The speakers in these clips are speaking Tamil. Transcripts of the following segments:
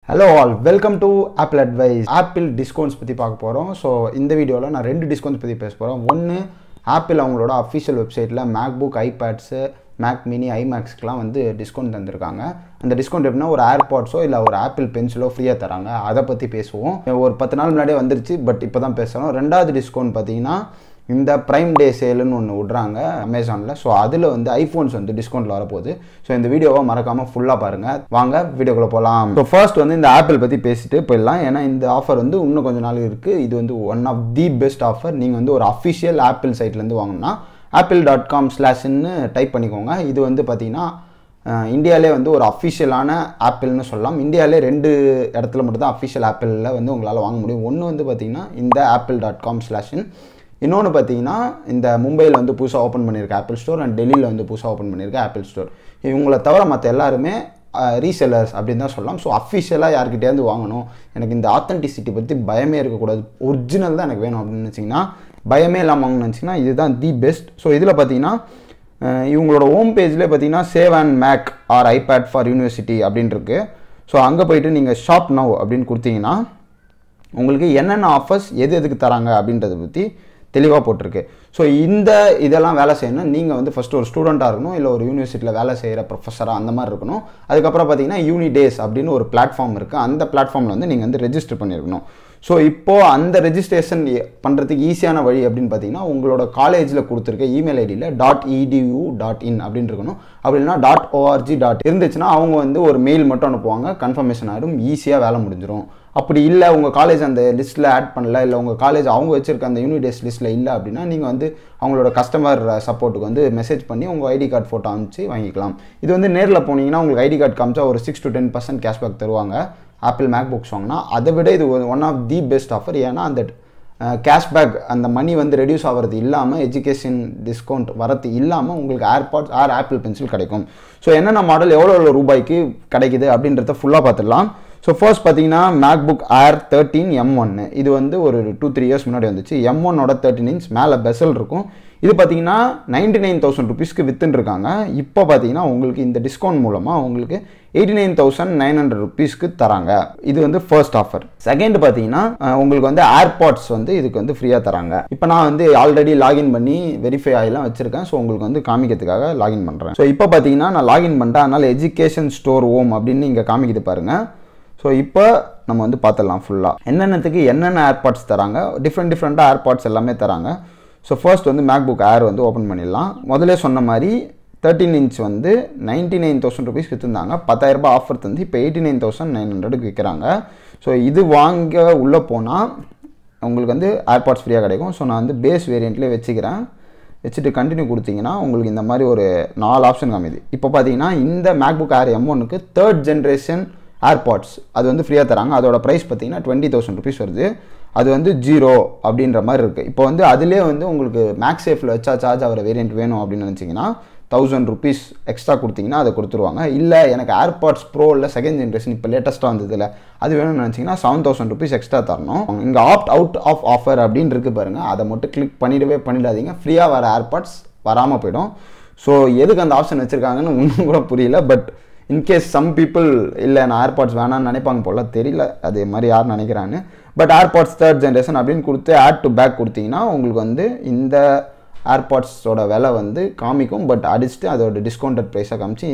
hello all welcome to Apple advice Apple discounts பற்றி பார்க்க போகிறோம் ஸோ இந்த வீடியோவில் நான் ரெண்டு டிஸ்கவுண்ட்ஸ் பற்றி பேச போகிறோம் ஒன்று ஆப்பிள் அவங்களோட அஃபிஷியல் வெப்சைட்டில் மேக்புக் ஐபேட்ஸு மேக் மினி ஐமேக்ஸ்க்குலாம் வந்து டிஸ்கவுண்ட் தந்திருக்காங்க அந்த டிஸ்கவுண்ட் எப்படின்னா ஒரு ஏர்பாட்ஸோ இல்லை ஒரு ஆப்பிள் பென்சிலோ ஃப்ரீயாக தராங்க அதை பற்றி பேசுவோம் ஒரு பத்து நாள் முன்னாடியே வந்துருச்சு பட் இப்போ தான் பேசுகிறோம் ரெண்டாவது டிஸ்கவுண்ட் பார்த்தீங்கன்னா இந்த ப்ரைம் டே சேலுன்னு ஒன்று விட்றாங்க அமேசானில் ஸோ அதில் வந்து ஐஃபோன்ஸ் வந்து டிஸ்கவுண்ட்டில் வரப்போகுது ஸோ இந்த வீடியோவை மறக்காமல் ஃபுல்லாக பாருங்கள் வாங்க வீடியோக்குள்ளே போகலாம் ஸோ ஃபர்ஸ்ட் வந்து இந்த ஆப்பிள் பற்றி பேசிட்டு போயிடலாம் ஏன்னா இந்த ஆஃபர் வந்து இன்னும் கொஞ்சம் நாள் இருக்குது இது வந்து one of the best offer நீங்கள் வந்து ஒரு அஃபிஷியல் ஆப்பிள் சைட்லேருந்து வாங்கினா ஆப்பிள் டாட் காம் ஸ்லாஷ்ன்னு டைப் பண்ணிக்கோங்க இது வந்து பார்த்தீங்கன்னா இந்தியாவிலே வந்து ஒரு அஃபிஷியலான ஆப்பிள்னு சொல்லலாம் இந்தியாவிலே ரெண்டு இடத்துல மட்டும் தான் அஃபிஷியல் ஆப்பிளில் வந்து உங்களால் வாங்க முடியும் ஒன்று வந்து பார்த்தீங்கன்னா இந்த ஆப்பிள் டாட் காம் ஸ்லாஷின் இன்னொன்று பார்த்தீங்கன்னா இந்த மும்பையில் வந்து புதுசாக ஓப்பன் பண்ணியிருக்க ஆப்பிள் ஸ்டோர் அண்ட் டெல்லியில் வந்து புதுசாக ஓப்பன் பண்ணியிருக்க ஆப்பிள் ஸ்டோர் இவங்களை தவிர மற்ற எல்லாருமே ரீசெல்லர்ஸ் அப்படின்னு தான் சொல்லலாம் ஸோ அஃபிஷியலாக யார்கிட்டேருந்து வாங்கணும் எனக்கு இந்த ஆத்தென்டிசிட்டி பற்றி பயமே இருக்கக்கூடாது ஒரிஜினல் தான் எனக்கு வேணும் அப்படின்னு நினச்சிங்கன்னா பயமே இல்லாமல் வாங்கணும்னு நினச்சிங்கன்னா இதுதான் தி பெஸ்ட் ஸோ இதில் பார்த்தீங்கன்னா இவங்களோட ஹோம் பேஜ்லேயே பார்த்தீங்கன்னா save and Mac or iPad for university அப்படின்னு இருக்கு ஸோ அங்கே போயிட்டு நீங்கள் ஷாப் நவ் அப்படின்னு கொடுத்தீங்கன்னா உங்களுக்கு என்னென்ன ஆஃபர்ஸ் எது எதுக்கு தராங்க அப்படின்றத பற்றி தெளிவாக போட்டிருக்கு ஸோ இந்த இதெல்லாம் வேலை செய்யணும் நீங்கள் வந்து ஃபஸ்ட்டு ஒரு ஸ்டூடெண்ட்டாக இருக்கணும் இல்லை ஒரு யூனிவர்சிட்டியில் வேலை செய்கிற ப்ரொஃபஸராக அந்த மாதிரி இருக்கணும் அதுக்கப்புறம் பார்த்தீங்கன்னா யூனி டேஸ் அப்படின்னு ஒரு பிளாட்ஃபார்ம் இருக்குது அந்த பிளாட்ஃபார்மில் வந்து நீங்கள் வந்து ரெஜிஸ்டர் பண்ணியிருக்கணும் ஸோ இப்போது அந்த ரெஜிஸ்ட்ரேஷன் பண்ணுறதுக்கு ஈஸியான வழி அப்படின்னு பார்த்தீங்கன்னா உங்களோட காலேஜில் கொடுத்துருக்க இமெயில் ஐடியில் டாட் இடியூ டாட் இன் அப்படின்னு இருக்கணும் அப்படின்னா டாட் ஓஆர்ஜி டாட் இருந்துச்சுன்னா அவங்க வந்து ஒரு மெயில் மட்டும் அனுப்புவாங்க கன்ஃபர்மேஷன் ஆகிடும் ஈஸியாக வேலை முடிஞ்சிடும் அப்படி இல்லை உங்கள் காலேஜ் அந்த லிஸ்ட்டில் ஆட் பண்ணல இல்லை உங்கள் காலேஜ் அவங்க வச்சுருக்க அந்த யூனிடேஸ் லிஸ்ட்டில் இல்லை அப்படின்னா நீங்கள் வந்து அவங்களோட கஸ்டமர் சப்போர்ட்டுக்கு வந்து மெசேஜ் பண்ணி உங்கள் ஐடி கார்டு ஃபோட்டோ அனுப்பிச்சு வாங்கிக்கலாம் இது வந்து நேரில் போனீங்கன்னா உங்களுக்கு ஐடி கார்டு காமிச்சா ஒரு six to ten percent cashback தருவாங்க ஆப்பிள் மேக் புக்ஸ் வாங்கினா அதை விட இது one of the best offer ஏன்னா அந்த கேஷ்பேக் அந்த மணி வந்து ரெடியூஸ் ஆகிறது இல்லாமல் எஜுகேஷன் டிஸ்கவுண்ட் வரது இல்லாமல் உங்களுக்கு ஏர்பாட்ஸ் ஆர் ஆப்பிள் பென்சில் கிடைக்கும் ஸோ என்னென்ன மாடல் எவ்வளோ எவ்வளோ ரூபாய்க்கு கிடைக்குது அப்படின்றத ஃபுல்லாக பார்த்துடலாம் ஸோ ஃபர்ஸ்ட் பார்த்தீங்கன்னா MacBook Air thirteen M ஒன்று இது வந்து ஒரு டூ த்ரீ இயர்ஸ் முன்னாடி வந்துச்சு எம் ஒன்னோட தேர்ட்டின் இன்ச் மேலே பெசல் இருக்கும் இது பார்த்தீங்கன்னா நைன்டி நைன் தௌசண்ட் ருபீஸ்க்கு வித்துன்னு இருக்காங்க இப்போ பார்த்தீங்கன்னா உங்களுக்கு இந்த டிஸ்கவுண்ட் மூலமாக உங்களுக்கு eighty nine thousand nine hundred ருபீஸ்க்கு தராங்க இது வந்து ஃபர்ஸ்ட் ஆஃபர் செகண்ட் பார்த்தீங்கன்னா உங்களுக்கு வந்து ஏர்பாட்ஸ் வந்து இதுக்கு வந்து ஃப்ரீயாக தராங்க இப்போ நான் வந்து ஆல்ரெடி லாகின் பண்ணி வெரிஃபை ஆகிலாம் வச்சிருக்கேன் ஸோ உங்களுக்கு வந்து காமிக்கிறதுக்காக லாகின் பண்ணுறேன் ஸோ இப்போ பார்த்தீங்கன்னா நான் லாகின் பண்ணிட்டேன் அதனால் எஜுகேஷன் ஸ்டோர் ஹோம் அப்படின்னு இங்கே காமிக்குது பாருங்கள் ஸோ இப்போ நம்ம வந்து பார்த்துடலாம் ஃபுல்லாக என்னென்னத்துக்கு என்னென்ன ஏர்பாட்ஸ் தராங்க டிஃப்ரெண்ட் டிஃப்ரெண்ட்டாக ஏர்பாட்ஸ் எல்லாமே தராங்க ஸோ ஃபர்ஸ்ட் வந்து மேக் புக் ஏர் வந்து ஓப்பன் பண்ணிடலாம் முதல்ல சொன்ன மாதிரி தேர்ட்டின் இன்ச் வந்து நைன்ட்டி நைன் தௌசண்ட் ருபீஸ் விற்றுந்தாங்க பத்தாயிரரூபா ஆஃபர் தந்து இப்போ எயிட்டி நைன் தௌசண்ட் நைன் ஹண்ட்ரடுக்கு விற்கிறாங்க ஸோ இது வாங்க உள்ளே போனால் உங்களுக்கு வந்து ஏர்பாட்ஸ் ஃப்ரீயாக கிடைக்கும் ஸோ நான் வந்து பேஸ் வேரியண்ட்லேயே வச்சுக்கிறேன் வச்சுட்டு கண்டினியூ கொடுத்தீங்கன்னா உங்களுக்கு இந்த மாதிரி ஒரு நாலு ஆப்ஷன் காமிது இப்போ பார்த்தீங்கன்னா இந்த மேக் புக் ஏர் எம் ஒனுக்கு தேர்ட் ஜென்ரேஷன் ஏர்பாட்ஸ் அது வந்து ஃப்ரீயாக தராங்க அதோட ப்ரைஸ் பார்த்தீங்கன்னா டுவெண்ட்டி தௌசண்ட் ருபீஸ் வருது அது வந்து ஜீரோ அப்படின்ற மாதிரி இருக்குது இப்போ வந்து அதிலே வந்து உங்களுக்கு மேக்ஸ் சேஃபில் வச்சா சார்ஜ் ஆகிற வேரியண்ட் வேணும் அப்படின்னு நினச்சிங்கன்னா தௌசண்ட் ருபீஸ் எக்ஸ்ட்ரா கொடுத்தீங்கன்னா அதை கொடுத்துருவாங்க இல்லை எனக்கு ஏர்பாட்ஸ் ப்ரோ இல்லை செகண்ட் ஜென்ரேஷன் இப்போ லேட்டஸ்ட்டாக வந்ததில்ல அது வேணும்னு நினச்சிங்கன்னா செவன் தௌசண்ட் ருபீஸ் எக்ஸ்ட்ரா தரணும் இங்கே ஆப்ட் அவுட் ஆஃப் ஆஃபர் அப்படின்னு இருக்குது பாருங்கள் அதை மட்டும் கிளிக் பண்ணிடவே பண்ணிடாதீங்க ஃப்ரீயாக வர ஏர்பாட்ஸ் வராமல் போயிடும் ஸோ எதுக்கு அந்த ஆப்ஷன் வச்சுருக்காங்கன்னு ஒன்றும் கூட புரியல பட் இன்கேஸ் சம் பீப்புள் இல்லை நான் ஏர்பாட்ஸ் வேணாம்னு நினைப்பாங்க போல தெரியல அதே மாதிரி யார் நினைக்கிறான்னு பட் ஏர்பாட்ஸ் தேர்ட் ஜென்ரேஷன் அப்படின்னு கொடுத்து ஆட் டு பேக் கொடுத்தீங்கன்னா உங்களுக்கு வந்து இந்த ஏர்பாட்ஸோட விலை வந்து காமிக்கும் பட் அடிச்சுட்டு அதோட டிஸ்கவுண்டட் ப்ரைஸாக காமிச்சு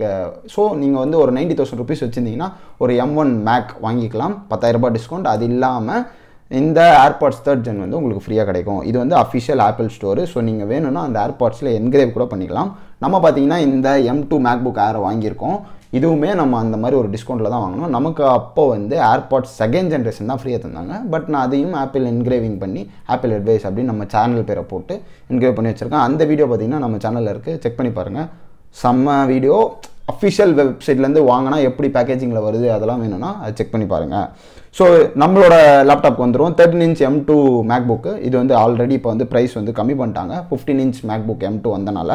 ஸோ நீங்கள் வந்து ஒரு நைன்டி தௌசண்ட் ருபீஸ் வச்சுருந்தீங்கன்னா ஒரு எம் ஒன் மேக் வாங்கிக்கலாம் பத்தாயிரரூபா டிஸ்கவுண்ட் அது இல்லாமல் இந்த ஏர்பாட்ஸ் தேர்ட் ஜென் வந்து உங்களுக்கு ஃப்ரீயாக கிடைக்கும் இது வந்து அஃபிஷியல் ஆப்பிள் ஸ்டோரு ஸோ நீங்கள் வேணும்னா அந்த ஏர்பாட்ஸில் என்கிரேவ் கூட பண்ணிக்கலாம் நம்ம பார்த்தீங்கன்னா இந்த எம் டூ மேக் புக் ஏரை வாங்கியிருக்கோம் இதுவுமே நம்ம அந்த மாதிரி ஒரு டிஸ்கவுண்ட்டில் தான் வாங்கினோம் நமக்கு அப்போ வந்து ஏர்பாட்ஸ் செகண்ட் ஜென்ரேஷன் தான் ஃப்ரீயாக தந்தாங்க பட் நான் அதையும் ஆப்பிள் என்கிரேவிங் பண்ணி ஆப்பிள் அட்வைஸ் அப்படின்னு நம்ம சேனல் பேரை போட்டு என்கிரேவ் பண்ணி வச்சுருக்கேன் அந்த வீடியோ பார்த்தீங்கன்னா நம்ம சேனலில் இருக்குது செக் பண்ணி பாருங்கள் செம்ம வீடியோ அஃபிஷியல் வெப்சைட்லேருந்து வாங்கினா எப்படி பேக்கேஜிங்கில் வருது அதெல்லாம் வேணும்னா அதை செக் பண்ணி பாருங்கள் ஸோ நம்மளோட லேப்டாப் வந்துடும் thirteen inch M two MacBook இது வந்து ஆல்ரெடி இப்போ வந்து ப்ரைஸ் வந்து கம்மி பண்ணிட்டாங்க fifteen inch MacBook M two வந்தனால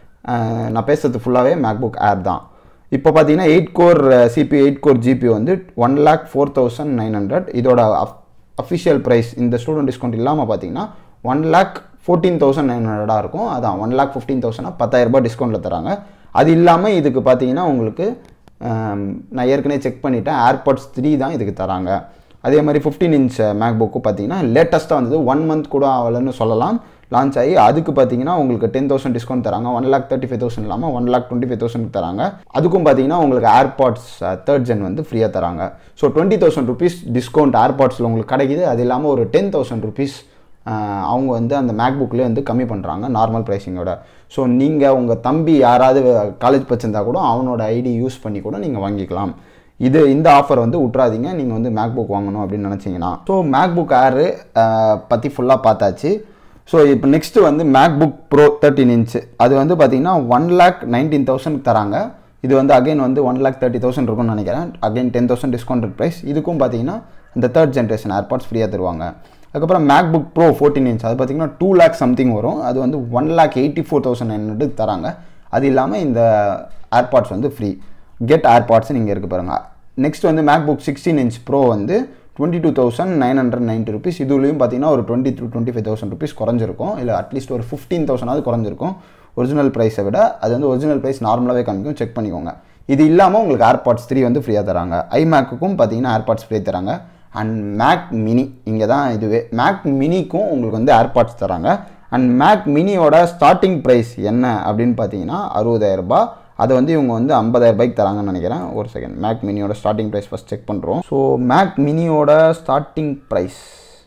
நான் பேசுறது ஃபுல்லாகவே மேக் புக் ஏர் தான் இப்போ பார்த்தீங்கன்னா eight core CPU eight core GPU வந்து one lakh four thousand nine hundred இதோட அஃபிஷியல் ப்ரைஸ் இந்த ஸ்டூடெண்ட் டிஸ்கவுண்ட் இல்லாமல் பார்த்தீங்கன்னா one lakh fourteen thousand nine ஹண்ட்ரடாக இருக்கும் அதான் ஒன் லேக் ஃபிஃப்டீன் தௌசண்ட் பத்தாயிரரூபா டிஸ்கவுண்ட்டில் தராங்க அது இல்லாமல் இதுக்கு பார்த்தீங்கன்னா உங்களுக்கு நான் ஏற்கனவே செக் பண்ணிட்டேன் ஏர்பாட்ஸ் த்ரீ தான் இதுக்கு தராங்க அதே மாதிரி ஃபிஃப்டீன் இன்ச் மேக் புக்கு பார்த்தீங்கன்னா லேட்டஸ்ட்டாக வந்தது ஒன் மந்த் கூட ஆகலைன்னு சொல்லலாம் லான்ச் ஆகி அதுக்கு பார்த்தீங்கன்னா உங்களுக்கு டென் தௌசண்ட் டிஸ்கவுண்ட் தராங்க one lakh thirty five thousand இல்லாமல் one lakh twenty five thousand தராங்க அதுக்கும் பார்த்தீங்கன்னா உங்களுக்கு ஏர்பாட்ஸ் தேர்ட் ஜென் வந்து ஃப்ரீயாக தராங்க so twenty thousand rupees discount ஏர்பாட்ஸில் உங்களுக்கு கிடைக்குது அது இல்லாமல் ஒரு டென் தௌசண்ட் ருபீஸ் அவங்க வந்து அந்த மேக் புக்லேயே வந்து கம்மி பண்ணுறாங்க நார்மல் ப்ரைஸிங்கோட ஸோ நீங்கள் உங்கள் தம்பி யாராவது காலேஜ் படிச்சிருந்தா கூட அவனோட ஐடி யூஸ் பண்ணி கூட நீங்கள் வாங்கிக்கலாம் இது இந்த ஆஃபர் வந்து விட்றாதீங்க நீங்கள் வந்து மேக் புக் வாங்கணும் அப்படின்னு நினச்சிங்கன்னா ஸோ மேக் புக் ஏரு பற்றி ஃபுல்லாக பார்த்தாச்சு ஸோ இப்போ நெக்ஸ்ட்டு வந்து MacBook pro thirteen inch அது வந்து பார்த்தீங்கன்னா ஒன் லேக் நைன்டீன் தௌசண்ட் தராங்க இது வந்து அகைன் வந்து ஒன் லேக் தேர்ட்டி தௌசண்ட் இருக்கும்னு நினைக்கிறேன் again ten thousand discounted price இதுக்கும் பார்த்தீங்கன்னா இந்த தேர்ட் ஜென்ரேஷன் ஏர்பாட்ஸ் ஃப்ரீயாக தருவாங்க அதுக்கப்புறம் MacBook pro fourteen inch அது பார்த்தீங்கன்னா டூ லேக் சம்திங் வரும் அது வந்து one lakh eighty four thousand nine தராங்க அது இல்லாமல் இந்த ஏர்பாட்ஸ் வந்து ஃப்ரீ கெட் ஏர்பாட்ஸ் நீங்கள் இருக்கு பாருங்கள் நெக்ஸ்ட் வந்து MacBook sixteen inch pro வந்து twenty two thousand nine hundred ninety rupees இதுலேயும் பார்த்தீங்கன்னா ஒரு twenty through twenty five thousand rupees குறைஞ்சிருக்கும் இல்லை அட்லீஸ்ட் ஒரு ஃபிஃப்டீன் தௌசண்டாவது குறைஞ்சிருக்கும் ஒரிஜினல் ப்ரைஸை விட அது வந்து ஒரிஜினல் ப்ரைஸ் நார்மலாகவே காமிக்கும் செக் பண்ணிக்கோங்க இது இல்லாமல் உங்களுக்கு ஏர்பாட்ஸ் த்ரீ வந்து ஃப்ரீயாக தராங்க ஐமேக்குக்கும் பார்த்தீங்கன்னா ஏர்பாட்ஸ் ஃப்ரீ தராங்க அண்ட் மேக் மினி இங்கே தான் இதுவே மேக் மினிக்கும் உங்களுக்கு வந்து ஏர்பாட்ஸ் தராங்க அண்ட் மேக் மினியோட ஸ்டார்டிங் ப்ரைஸ் என்ன அப்படின்னு பார்த்தீங்கன்னா அறுபதாயிரரூபா அதை வந்து இவங்க வந்து ஐம்பதாயிரம் ரூபாய்க்கு தராங்கன்னு நினைக்கிறேன் ஒரு செகண்ட் மேக் மினியோட ஸ்டார்டிங் ப்ரைஸ் ஃபஸ்ட் செக் பண்ணுறோம் ஸோ மேக் மினியோட ஸ்டார்டிங் ப்ரைஸ்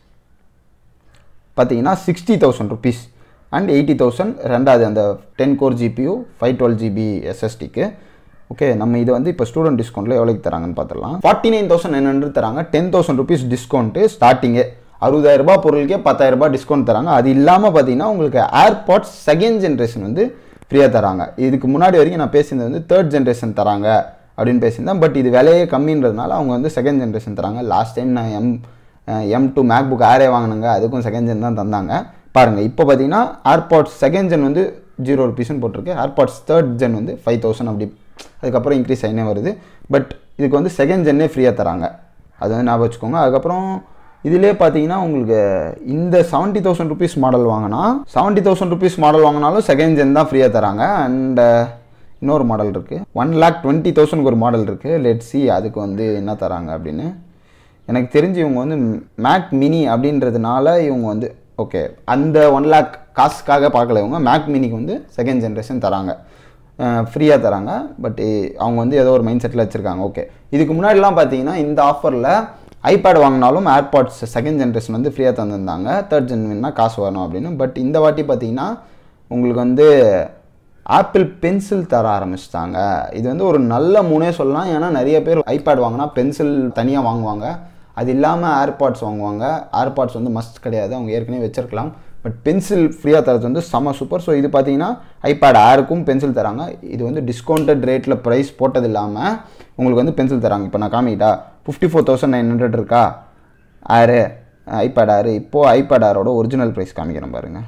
பார்த்தீங்கன்னா sixty thousand rupees and eighty thousand ரெண்டாவது அந்த ten core GPU five twelve GB எஸ்எஸ்டிக்கு ஓகே நம்ம இது வந்து இப்போ ஸ்டூடெண்ட் டிஸ்கவுண்ட்டில் எவ்வளோக்கு தராங்கன்னு பார்த்துடலாம் forty nine thousand nine hundred தராங்க டென் தௌசண்ட் ருபீஸ் டிஸ்கவுண்ட்டு ஸ்டார்டிங்கே அறுபதாயிரரூபா பொருளுக்கே பத்தாயிரரூபா டிஸ்கவுண்ட் தராங்க அது இல்லாமல் பார்த்தீங்கன்னா உங்களுக்கு ஏர்பாட்ஸ் செகண்ட் ஜென்ரேஷன் வந்து ஃப்ரீயாக தராங்க இதுக்கு முன்னாடி வரைக்கும் நான் பேசியிருந்தது வந்து தேர்ட் ஜென்ரேஷன் தராங்க அப்படின்னு பேசியிருந்தேன் பட் இது விலையே கம்மின்றதுனால அவங்க வந்து செகண்ட் ஜென்ரேஷன் தராங்க லாஸ்ட் டைம் நான் M M two MacBook ஆரே வாங்கினாங்க அதுக்கும் செகண்ட் ஜென் தான் தந்தாங்க பாருங்கள் இப்போ பார்த்தீங்கன்னா ஏர்பாட்ஸ் செகண்ட் ஜென் வந்து ஜீரோ ருபீஸ்னு போட்டிருக்கு ஏர்பாட்ஸ் தேர்ட் ஜென் வந்து ஃபைவ் தௌசண்ட் அப்படி அதுக்கப்புறம் இன்க்ரீஸ் ஆகினே வருது பட் இதுக்கு வந்து செகண்ட் ஜென்னே ஃப்ரீயாக தராங்க அது வந்து ஞாபகம் வச்சுக்கோங்க அதுக்கப்புறம் இதிலே பார்த்தீங்கன்னா உங்களுக்கு இந்த செவன்ட்டி தௌசண்ட் ருபீஸ் மாடல் வாங்கினா செவன்ட்டி தௌசண்ட் ருபீஸ் மாடல் வாங்கினாலும் செகண்ட் ஜென் தான் ஃப்ரீயாக தராங்க அண்ட் இன்னொரு மாடல் இருக்குது ஒன் லேக் டுவெண்ட்டி தௌசண்ட்க்கு ஒரு மாடல் இருக்குது லெட் சி அதுக்கு வந்து என்ன தராங்க அப்படின்னு எனக்கு தெரிஞ்சு இவங்க வந்து மேக் மினி அப்படின்றதுனால இவங்க வந்து ஓகே அந்த ஒன் லேக் காசுக்காக பார்க்கல இவங்க மேக் மினிக்கு வந்து செகண்ட் ஜென்ரேஷன் தராங்க ஃப்ரீயாக தராங்க பட் அவங்க வந்து ஏதோ ஒரு மைண்ட் செட்டில் வச்சுருக்காங்க ஓகே இதுக்கு முன்னாடிலாம் பார்த்தீங்கன்னா இந்த ஆஃபரில் ஐபேட் வாங்கினாலும் ஏர்பாட்ஸ் செகண்ட் ஜென்ரேஷன் வந்து ஃப்ரீயாக தந்திருந்தாங்க தேர்ட் ஜென்வேன்னா காசு வரணும் அப்படின்னு பட் இந்த வாட்டி பார்த்தீங்கன்னா உங்களுக்கு வந்து ஆப்பிள் பென்சில் தர ஆரம்பிச்சிட்டாங்க இது வந்து ஒரு நல்ல மூணே சொல்லலாம் ஏன்னா நிறைய பேர் ஐபேட் வாங்கினா பென்சில் தனியாக வாங்குவாங்க அது இல்லாமல் ஏர்பாட்ஸ் வாங்குவாங்க ஏர்பாட்ஸ் வந்து மஸ்ட் கிடையாது அவங்க ஏற்கனவே வச்சிருக்கலாம் பட் பென்சில் ஃப்ரீயாக தரது வந்து செம சூப்பர் ஸோ இது பார்த்தீங்கன்னா ஐபேட் ஏருக்கும் பென்சில் தராங்க இது வந்து டிஸ்கவுண்டட் ரேட்டில் ப்ரைஸ் போட்டது இல்லாமல் உங்களுக்கு வந்து பென்சில் தராங்க இப்போ நான் காமிக்கிட்டா fifty four thousand nine hundred இருக்கா ஆரு ஐபேட் ஆரு இப்போது ஐபேட் ஆரோட ஒரிஜினல் ப்ரைஸ் காமிக்கிறேன் பாருங்கள்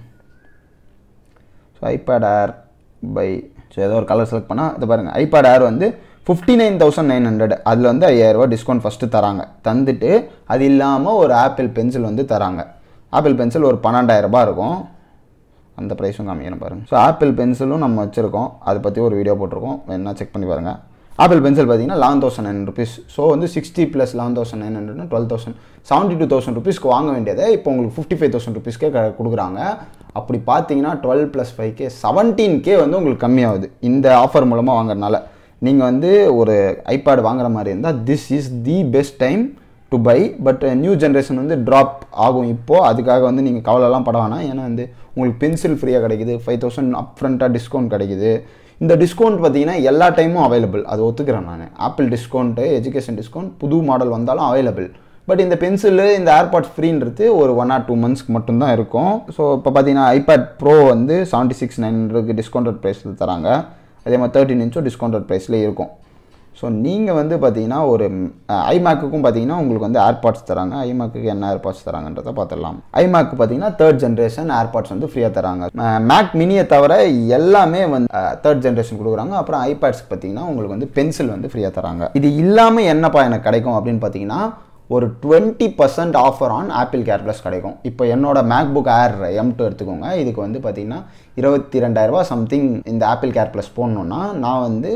so iPad Air buy so ஏதோ ஒரு கலர் செலக்ட் பண்ணால் இது பாருங்கள் ஐபேட் ஏர் வந்து fifty nine thousand nine hundred அதில் வந்து ஐயாயிரரூபா டிஸ்கவுண்ட் ஃபஸ்ட்டு தராங்க தந்துட்டு அது இல்லாமல் ஒரு ஆப்பிள் பென்சில் வந்து தராங்க ஆப்பிள் பென்சில் ஒரு பன்னெண்டாயிரரூபா இருக்கும் அந்த ப்ரைஸும் காமிக்கிறேன் பாருங்கள் ஸோ ஆப்பிள் பென்சிலும் நம்ம வச்சுருக்கோம் அதை பற்றி ஒரு வீடியோ போட்டிருக்கோம் வேணா செக் பண்ணி பாருங்கள் ஆப்பிள் பென்சில் பார்த்தீங்கன்னா eleven thousand nine rupees so வந்து sixty plus eleven thousand nine hundred twelve thousand seventy two thousand ருபீஸ்க்கு வாங்க வேண்டியதை இப்போ உங்களுக்கு ஃபிஃப்டி ஃபைவ் தௌசண்ட் ருபீஸ்க்கே கொடுக்குறாங்க அப்படி பார்த்தீங்கன்னா twelve plus five K seventeen K வந்து உங்களுக்கு கம்மியாகுது இந்த ஆஃபர் மூலமாக வாங்குறதுனால நீங்கள் வந்து ஒரு ஐபேட் வாங்குற மாதிரி இருந்தால் this is the best time to buy but new generation வந்து ட்ராப் ஆகும் இப்போது அதுக்காக வந்து நீங்கள் கவலைலாம் பட வேணாம் ஏன்னா வந்து உங்களுக்கு பென்சில் ஃப்ரீயாக கிடைக்குது ஃபைவ் தௌசண்ட் அப் ஃப்ரண்ட்டாக டிஸ்கவுண்ட் கிடைக்குது இந்த டிஸ்கவுண்ட் பார்த்தீங்கன்னா எல்லா டைமும் அவைலபிள் அது ஒத்துக்கிறேன் நான் ஆப்பிள் டிஸ்கவுண்ட்டு எஜுகேஷன் டிஸ்கவுண்ட் புது மாடல் வந்தாலும் அவைலபிள் பட் இந்த பென்சிலு இந்த ஏர்பாட்ஸ் ஃப்ரீன்றது ஒரு ஒன் ஆர் டூ மந்த்ஸ்க்கு மட்டும்தான் இருக்கும் ஸோ இப்போ பார்த்தீங்கன்னா ஐபேட் ப்ரோ வந்து செவன்ட்டி சிக்ஸ் நைன் ஹண்ட்ரடுக்கு டிஸ்கவுண்டட் ப்ரைஸில் தராங்க அதே மாதிரி தேர்ட்டின் இன்ச்சும் டிஸ்கவுண்டட் ப்ரைஸில் இருக்கும் ஸோ நீங்கள் வந்து பார்த்தீங்கன்னா ஒரு ஐமேக்குக்கும் பார்த்தீங்கன்னா உங்களுக்கு வந்து ஏர்பாட்ஸ் தராங்க ஐமேக்கு என்ன ஏர்பாட்ஸ் தராங்கன்றத பார்த்துடலாம் ஐமேக் பார்த்தீங்கன்னா தேர்ட் ஜென்ரேஷன் ஏர்பாட்ஸ் வந்து ஃப்ரீயாக தராங்க மேக் மினியை தவிர எல்லாமே வந்து தேர்ட் ஜென்ரேஷன் கொடுக்குறாங்க அப்புறம் ஐபேட்ஸ்க்கு பார்த்தீங்கன்னா உங்களுக்கு வந்து பென்சில் வந்து ஃப்ரீயாக தராங்க இது இல்லாமல் என்னப்பா எனக்கு கிடைக்கும் அப்படின்னு பார்த்தீங்கன்னா ஒரு twenty percent offer on Apple care plus கிடைக்கும் இப்போ என்னோட MacBook Air M two எடுத்துக்கோங்க இதுக்கு வந்து பார்த்தீங்கன்னா இருபத்தி ரெண்டாயிரரூபா சம்திங் இந்த ஆப்பிள் கேர் ப்ளஸ் போடணுன்னா நான் வந்து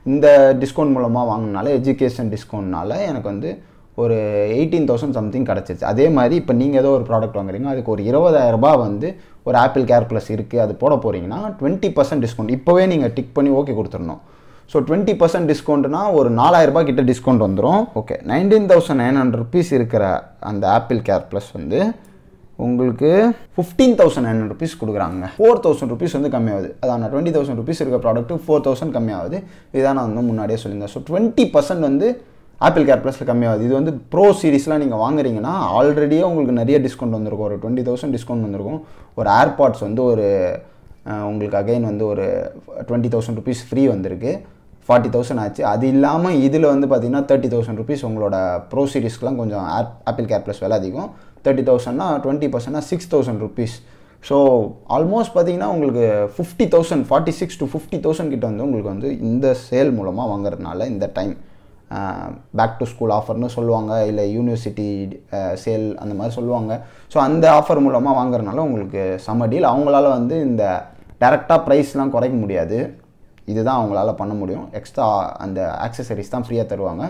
இந்த டிஸ்கவுண்ட் மூலமாக வாங்கினால எஜுகேஷன் டிஸ்கவுண்ட்னால எனக்கு வந்து ஒரு எயிட்டீன் தௌசண்ட் சம்திங் கிடச்சிச்சு அதே மாதிரி இப்போ நீங்கள் ஏதோ ஒரு ப்ராடக்ட் வாங்குறீங்க அதுக்கு ஒரு இருபதாயிரம் ரூபாய் வந்து ஒரு ஆப்பிள் கேர் ப்ளஸ் இருக்குது அது போட போகிறீங்கன்னா டுவெண்ட்டி பர்சன்ட் டிஸ்கவுண்ட் இப்போவே நீங்கள் டிக் பண்ணி ஓகே கொடுத்துடணும் ஸோ டுவெண்ட்டி பர்சன்ட் டிஸ்கவுண்ட்னா ஒரு நாலாயிரரூபா கிட்ட டிஸ்கவுண்ட் வந்துடும் okay nineteen thousand nine hundred rupees இருக்கிற அந்த ஆப்பிள் கேர் ப்ளஸ் வந்து உங்களுக்கு fifteen thousand nine hundred rupees கொடுக்குறாங்க ஃபோர் தௌசண்ட் ருபீஸ் வந்து கம்மியாகுது அதான் டுவெண்ட்டி தௌசண்ட் ருபீஸ் இருக்க ப்ராடக்ட்டு ஃபோர் தௌசண்ட் கம்மியாகுது இதான் நான் வந்து முன்னாடியே சொல்லியிருந்தேன் ஸோ டுவெண்ட்டி பர்சன்ட் வந்து ஆப்பிள் கேர் ப்ளஸில் கம்மியாகுது இது வந்து ப்ரோ சீரிஸ்லாம் நீங்கள் வாங்குறீங்கன்னா ஆல்ரெடியே உங்களுக்கு நிறைய டிஸ்கவுண்ட் வந்திருக்கும் ஒரு டுவெண்ட்டி தௌசண்ட் டிஸ்கவுண்ட் வந்திருக்கும் ஒரு ஏர்பாட்ஸ் வந்து ஒரு அஹ், உங்களுக்கு அகைன் வந்து ஒரு டுவெண்ட்டி தௌசண்ட் ருபீஸ் ஃப்ரீ வந்திருக்கு ஃபார்ட்டி தௌசண்ட் ஆச்சு அது இல்லாமல் இதில் வந்து பார்த்தீங்கன்னா தேர்ட்டி தௌசண்ட் ருபீஸ் உங்களோட ப்ரோ சீரிஸ்க்குலாம் கொஞ்சம் ஆப் ஆப்பிள் கேர் ப்ளஸ் விலை அதிகம் தேர்ட்டி தௌசண்ட்னா டுவெண்ட்டி பர்சன்ட்னா six thousand rupees so almost பார்த்தீங்கன்னா உங்களுக்கு fifty thousand forty six to fifty thousand கிட்ட வந்து உங்களுக்கு வந்து இந்த சேல் மூலமாக வாங்குறதுனால இந்த டைம் பேக் டு ஸ்கூல் ஆஃபர்னு சொல்லுவாங்க இல்லை யூனிவர்சிட்டி சேல் அந்த மாதிரி சொல்லுவாங்க ஸோ அந்த ஆஃபர் மூலமாக வாங்குறதுனால உங்களுக்கு செம்ம டீல் அவங்களால வந்து இந்த டேரெக்டாக ப்ரைஸ்லாம் குறைக்க முடியாது இதுதான் அவங்களால பண்ண முடியும் எக்ஸ்ட்ரா அந்த ஆக்சசரிஸ் தான் ஃப்ரீயாக தருவாங்க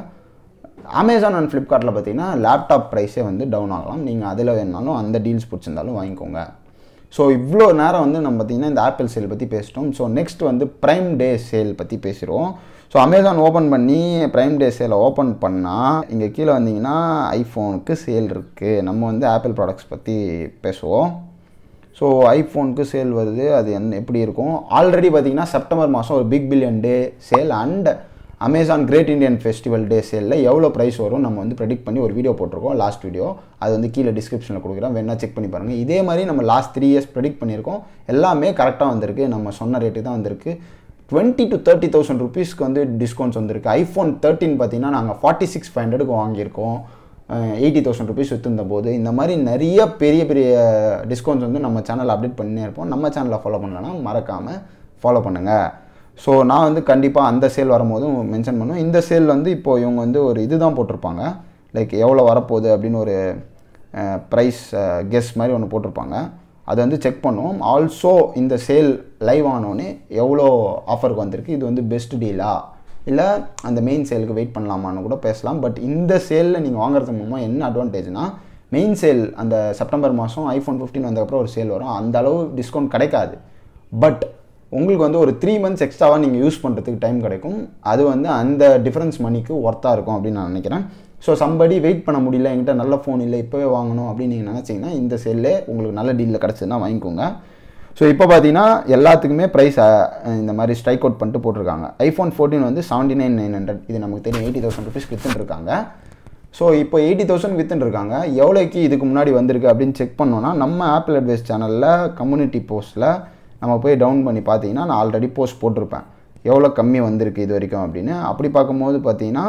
அமேசான் அண்ட் ஃப்ளிப்கார்ட்டில் பார்த்தீங்கன்னா லேப்டாப் ப்ரைஸே வந்து டவுன் ஆகலாம் நீங்கள் அதில் வேணாலும் அந்த டீல்ஸ் பிடிச்சிருந்தாலும் வாங்கிக்கோங்க ஸோ இவ்வளோ நேரம் வந்து நம்ம பார்த்தீங்கன்னா இந்த ஆப்பிள் சேல் பற்றி பேசிட்டோம் ஸோ நெக்ஸ்ட் வந்து ப்ரைம் டே சேல் பற்றி பேசிடுவோம் ஸோ அமேசான் ஓப்பன் பண்ணி ப்ரைம் டே சேலை ஓப்பன் பண்ணால் இங்கே கீழே வந்தீங்கன்னா ஐஃபோனுக்கு சேல் இருக்குது நம்ம வந்து ஆப்பிள் ப்ராடக்ட்ஸ் பற்றி பேசுவோம் ஸோ ஐஃபோனுக்கு சேல் வருது அது என்ன எப்படி இருக்கும் ஆல்ரெடி பார்த்தீங்கன்னா செப்டம்பர் மாதம் ஒரு big billion day sale and Amazon great Indian festival day சேலில் எவ்வளோ ப்ரைஸ் வரும் நம்ம வந்து ப்ரெடிக்ட் பண்ணி ஒரு வீடியோ போட்டிருக்கோம் லாஸ்ட் வீடியோ அது வந்து கீழே டிஸ்கிரிப்ஷனில் கொடுக்குறேன் வேணா செக் பண்ணி பாருங்கள் இதே மாதிரி நம்ம லாஸ்ட் த்ரீ இயர்ஸ் ப்ரெடிக்ட் பண்ணியிருக்கோம் எல்லாமே கரெக்டாக வந்திருக்கு நம்ம சொன்ன ரேட்டு தான் வந்திருக்கு டுவெண்ட்டி டு தேர்ட்டி தௌசண்ட் ருபீஸ்க்கு வந்து டிஸ்கவுண்ட்ஸ் வந்திருக்கு ஐஃபோன் தேர்ட்டின் பார்த்தீங்கன்னா நாங்கள் ஃபார்ட்டி சிக்ஸ் ஃபைவ் ஹண்ட்ரடுக்கு வாங்கியிருக்கோம் எயிட்டி தௌசண்ட் ருபீஸ் விற்றுந்த போது இந்த மாதிரி நிறைய பெரிய பெரிய டிஸ்கவுண்ட்ஸ் வந்து நம்ம சேனலில் அப்டேட் பண்ணினே இருப்போம் நம்ம சேனலில் ஃபாலோ பண்ணலன்னா மறக்காமல் ஃபாலோ பண்ணுங்கள் ஸோ நான் வந்து கண்டிப்பாக அந்த சேல் வரும்போதும் மென்ஷன் பண்ணுவேன் இந்த சேல் வந்து இப்போது இவங்க வந்து ஒரு இது தான் போட்டிருப்பாங்க லைக் எவ்வளோ வரப்போகுது அப்படின்னு ஒரு ப்ரைஸ் கெஸ் மாதிரி ஒன்று போட்டிருப்பாங்க அதை வந்து செக் பண்ணுவோம் ஆல்சோ இந்த சேல் லைவ் ஆனோடனே எவ்வளோ ஆஃபருக்கு வந்திருக்கு இது வந்து பெஸ்ட் டீலா இல்லை அந்த மெயின் சேலுக்கு வெயிட் பண்ணலாமான்னு கூட பேசலாம் பட் இந்த சேலில் நீங்கள் வாங்குறது மூலமாக என்ன அட்வான்டேஜ்னா மெயின் சேல் அந்த செப்டம்பர் மாதம் ஐஃபோன் ஃபிஃப்டின் வந்ததுக்கப்புறம் ஒரு சேல் வரும் அந்த அளவு டிஸ்கவுண்ட் கிடைக்காது பட் உங்களுக்கு வந்து ஒரு த்ரீ மந்த்ஸ் எக்ஸ்ட்ராவாக நீங்கள் யூஸ் பண்ணுறதுக்கு டைம் கிடைக்கும் அது வந்து அந்த டிஃப்ரென்ஸ் மணிக்கு ஒர்த்தாக இருக்கும் அப்படின்னு நான் நினைக்கிறேன் ஸோ சம்படி வெயிட் பண்ண முடியல என்கிட்ட நல்ல ஃபோன் இல்லை இப்போவே வாங்கணும் அப்படின்னு நீங்கள் நினச்சிங்கன்னா இந்த செல்லே உங்களுக்கு நல்ல டீலில் கிடச்சதுன்னா வாங்கிக்கோங்க ஸோ இப்போ பார்த்தீங்கன்னா எல்லாத்துக்குமே ப்ரைஸ் இந்த மாதிரி ஸ்ட்ரைக் அவுட் பண்ணிட்டு போட்டிருக்காங்க ஐஃபோன் ஃபோர்டீன் வந்து செவன்ட்டி நைன் நைன் ஹண்ட்ரட் இது நமக்கு தெரியும் எயிட்டி தௌசண்ட் ருபீஸ் வித்துன்னு இருக்காங்க ஸோ இப்போ எயிட்டி தௌசண்ட் வித்துன்னு இருக்காங்க எவ்வளோக்கு இதுக்கு முன்னாடி வந்திருக்கு அப்படின்னு செக் பண்ணோன்னா நம்ம ஆப்பிள் அட்வைஸ் சேனலில் கம்யூனிட்டி போஸ்ட்டில் நம்ம போய் டவுன் பண்ணி பார்த்தீங்கன்னா நான் ஆல்ரெடி போஸ்ட் போட்டிருப்பேன் எவ்வளோ கம்மி வந்திருக்கு இது வரைக்கும் அப்படின்னு அப்படி பார்க்கும்போது பார்த்தீங்கன்னா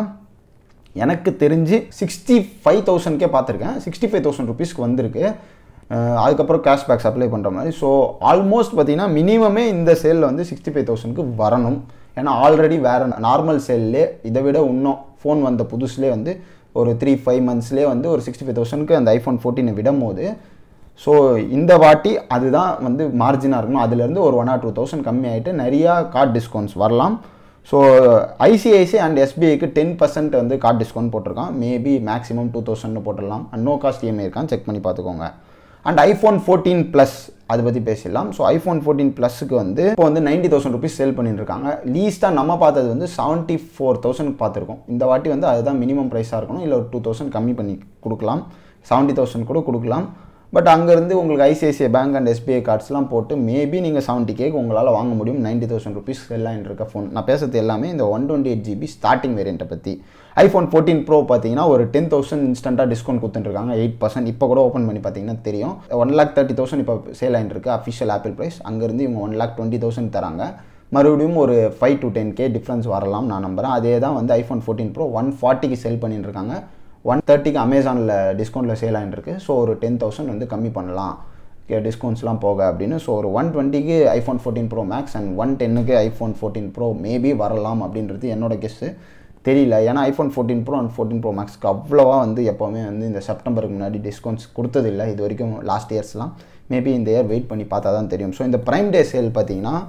எனக்கு தெரிஞ்சு சிக்ஸ்டி ஃபைவ் தௌசண்ட்கே பார்த்துருக்கேன் சிக்ஸ்டி ஃபைவ் தௌசண்ட் ருபீஸ்க்கு வந்திருக்கு அஹ் அதுக்கப்புறம் கேஷ்பேக்ஸ் அப்ளை பண்ணுற மாதிரி ஸோ ஆல்மோஸ்ட் பார்த்தீங்கன்னா மினிமமே இந்த சேலில் வந்து சிக்ஸ்டி ஃபைவ் தௌசண்ட்க்கு வரணும் ஏன்னா ஆல்ரெடி வேறு நார்மல் சேல்லே இதை விட இன்னும் ஃபோன் வந்த புதுசுலேயே வந்து ஒரு த்ரீ ஃபைவ் மந்த்ஸ்லேயே வந்து ஒரு சிக்ஸ்டி ஃபைவ் தௌசண்ட்க்கு அந்த ஐஃபோன் ஃபோர்டீனை விடும் போது ஸோ இந்த வாட்டி அதுதான் வந்து மார்ஜினாக இருக்கணும் அதுலேருந்து ஒரு ஒன் ஆர் டூ தௌசண்ட் கம்மி ஆகிட்டு நிறையா கார்டு டிஸ்கவுண்ட்ஸ் வரலாம் ஸோ ஐசிஐசி அண்ட் எஸ்பிஐக்கு டென் பர்சன்ட் வந்து கார்டு டிஸ்கவுண்ட் போட்டிருக்கான் மேபி மேக்ஸிமம் டூ தௌசண்ட் போட்டுடலாம் அண்ட் நோ காஸ்ட் இஎம்ஐ இருக்கான்னு செக் பண்ணி பார்த்துக்கோங்க அண்ட் ஐஃபோன் ஃபோர்டீன் ப்ளஸ் அதை பற்றி பேசிடலாம் ஸோ ஐஃபோன் ஃபோர்டீன் ப்ளஸுக்கு வந்து இப்போ வந்து நைன்டி தௌசண்ட் ருபீஸ் சேல் பண்ணிட்டு இருக்காங்க லீஸ்ட்டாக நம்ம பார்த்தது வந்து செவன்ட்டி ஃபோர் தௌசண்ட் பார்த்துருக்கோம் இந்த வாட்டி வந்து அதுதான் மினிமம் ப்ரைஸாக இருக்கணும் இல்லை ஒரு டூ தௌசண்ட் கம்மி பண்ணி கொடுக்கலாம் செவன்ட்டி தௌசண்ட் கூட கொடுக்கலாம் பட் அங்கேருந்து உங்களுக்கு ஐசிஐசிஐ பேங்க் அண்ட் எஸ்பிஐ கார்ட்ஸ்லாம் போட்டு மேபி நீங்கள் செவன்ட்டி கேக்கு உங்களால் வாங்க முடியும் நைன்ட்டி தௌசண்ட் ருபீஸ் எல்லாம் இருக்க ஃபோன் நான் பேசுறது எல்லாமே இந்த one twenty eight GB starting வேரியண்ட்டை பற்றி ஐஃபோன் ஃபோர்டீன் ப்ரோ பார்த்தீங்கன்னா ஒரு டென் தௌசண்ட் இன்ஸ்டண்ட்டாக டிஸ்கவுண்ட் கொடுத்துட்டுருக்காங்க எயிட் பர்சன்ட் இப்போ கூட ஓப்பன் பண்ணி பார்த்தீங்கன்னா தெரியும் ஒன் லேக் தேர்ட்டி தௌசண்ட் இப்போ சேல் ஆகிட்டு இருக்கு அஃபிஷியல் ஆப்பிள் ப்ரைஸ் அங்கேருந்து இவங்க ஒன் லேக் டுவெண்ட்டி தௌசண்ட் தராங்க மறுபடியும் ஒரு five to ten K difference வரலாம் நான் நம்புறேன் அதே தான் வந்து ஐஃபோன் ஃபோர்டீன் ப்ரோ ஒன் ஃபார்ட்டிக்கு செல் பண்ணிட்டு இருக்காங்க ஒன் தேர்ட்டிக்கு அமேசானில் டிஸ்கவுண்ட்டில் சேல் ஆகிட்டுருக்கு ஸோ ஒரு டென் தௌசண்ட் வந்து கம்மி பண்ணலாம் டிஸ்கவுண்ட்ஸ்லாம் போக அப்படின்னு ஸோ ஒரு ஒன் டுவெண்ட்டிக்கு iPhone fourteen pro max and one டென்னுக்கு ஐஃபோன் ஃபோர்டீன் ப்ரோ மேபி வரலாம் அப்படின்றது என்னோட கெஸ்ஸு தெரியல ஏன்னா iPhone fourteen pro and fourteen pro மேக்ஸ்க்கு அவ்வளோவா வந்து எப்போவுமே வந்து இந்த செப்டம்பருக்கு முன்னாடி டிஸ்கவுண்ட்ஸ் கொடுத்ததில்லை இது வரைக்கும் லாஸ்ட் இயர்ஸ்லாம் மேபி இந்த இயர் வெயிட் பண்ணி பார்த்தா தான் தெரியும் ஸோ இந்த ப்ரைம் டே சேல் பார்த்தீங்கன்னா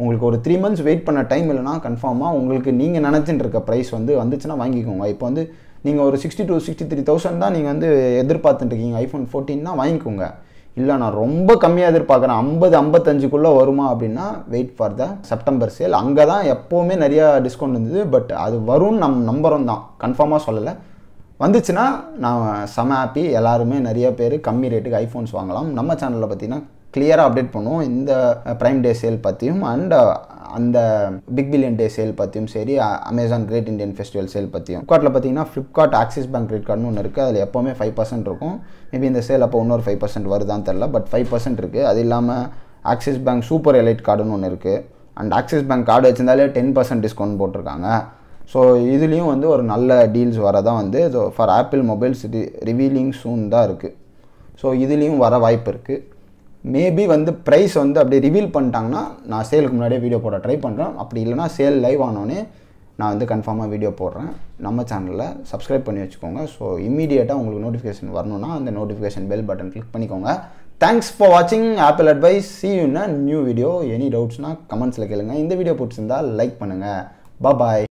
உங்களுக்கு ஒரு த்ரீ மந்த்ஸ் வெயிட் பண்ண டைம் இல்லைனா கன்ஃபார்மாக உங்களுக்கு நீங்கள் நினச்சிட்டு இருக்க ப்ரைஸ் வந்து வந்துச்சுன்னா வாங்கிக்கோங்க இப்போ வந்து நீங்கள் ஒரு sixty two sixty three thousand தான் நீங்கள் வந்து எதிர்பார்த்துட்டு இருக்கீங்க ஐஃபோன் ஃபோர்டீன்னா வாங்கிக்கோங்க இல்லை நான் ரொம்ப கம்மியாக எதிர்பார்க்குறேன் ஐம்பது ஐம்பத்தஞ்சுக்குள்ளே வருமா அப்படின்னா wait for the September sale அங்கே தான் எப்போவுமே நிறையா டிஸ்கவுண்ட் இருந்தது பட் அது வரும்னு நம் நம்பரும் தான் கன்ஃபார்மாக சொல்லலை வந்துச்சுன்னா நான் செம ஹாப்பி எல்லாருமே நிறைய பேர் கம்மி ரேட்டுக்கு ஐஃபோன்ஸ் வாங்கலாம் நம்ம சேனலில் பார்த்தீங்கன்னா கிளியராக அப்டேட் பண்ணுவோம் இந்த ப்ரைம் டே சேல் பற்றியும் அண்ட் அந்த பிக் பில்லியன் டே சேல் பற்றியும் சரி Amazon great Indian festival sale பற்றியும் ஃப்ளிப்கார்ட்டில் பார்த்தீங்கன்னா ஃப்ளிப்கார்ட் ஆக்சிஸ் பேங்க் கிரெடிட் கார்டுன்னு ஒன்று இருக்குது அதில் எப்போவுமே ஃபைவ் பர்சன்ட் இருக்கும் மேபி இந்த சேல் அப்போ இன்னொரு ஃபைவ் பர்சன்ட் வருதான்னு தெரில பட் ஃபைவ் பர்சன்ட் இருக்குது அது இல்லாமல் ஆக்சிஸ் பேங்க் சூப்பர் எலைட் கார்டுன்னு ஒன்று இருக்குது அண்ட் ஆக்சிஸ் பேங்க் கார்டு வச்சிருந்தாலே டென் பர்சன்ட் டிஸ்கவுண்ட் போட்டிருக்காங்க ஸோ இதுலேயும் வந்து ஒரு நல்ல டீல்ஸ் வரதான் வந்து ஃபார் ஆப்பிள் மொபைல்ஸ் இது ரிவீலிங் சூன் தான் இருக்குது ஸோ இதுலேயும் வர வாய்ப்பு இருக்குது மேபி வந்து ப்ரைஸ் வந்து அப்படியே ரிவீல் பண்ணிட்டாங்கன்னா நான் சேலுக்கு முன்னாடியே வீடியோ போட ட்ரை பண்ணுறேன் அப்படி இல்லைனா சேல் லைவ் ஆனோடனே நான் வந்து கன்ஃபார்மாக வீடியோ போடுறேன் நம்ம சேனலில் சப்ஸ்கிரைப் பண்ணி வச்சுக்கோங்க ஸோ இம்மீடியட்டாக உங்களுக்கு நோட்டிஃபிகேஷன் வரணும்னா அந்த நோட்டிஃபிகேஷன் பெல் பட்டன் கிளிக் பண்ணிக்கோங்க தேங்க்ஸ் ஃபார் வாட்சிங் ஆப்பிள் அட்வைஸ் சி யூன்னா நியூ வீடியோ எனி டவுட்ஸ்னால் கமெண்ட்ஸில் கேளுங்க இந்த வீடியோ பிடிச்சிருந்தா லைக் பண்ணுங்கள் பாய்